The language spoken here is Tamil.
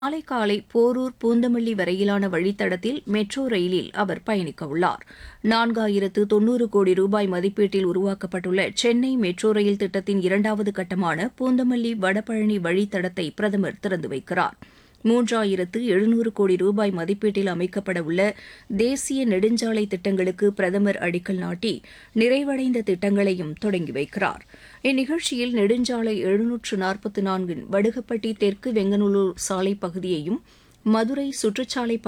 நாளை காலை போரூர் பூந்தமல்லி வரையிலான வழித்தடத்தில் மெட்ரோ ரயிலில் அவர் பயணிக்கவுள்ளார் நான்காயிரத்து தொன்னூறு கோடி ரூபாய் மதிப்பீட்டில் உருவாக்கப்பட்டுள்ள சென்னை மெட்ரோ ரயில் திட்டத்தின் இரண்டாவது கட்டமான பூந்தமல்லி வடபழனி வழித்தடத்தை பிரதமர் திறந்து வைக்கிறார் மூன்றாயிரத்து எழுநூறு கோடி ரூபாய் மதிப்பீட்டில் அமைக்கப்பட உள்ள தேசிய நெடுஞ்சாலை திட்டங்களுக்கு பிரதமர் அடிக்கல் நாட்டி நிறைவடைந்த திட்டங்களையும் தொடங்கி வைக்கிறார் இந்நிகழ்ச்சியில் நெடுஞ்சாலை எழுநூற்று நாற்பத்து நான்கின் வடுகப்பட்டி தெற்கு வெங்கநல்லூர் சாலை பகுதியையும் மதுரை சுற்றுச்சாலை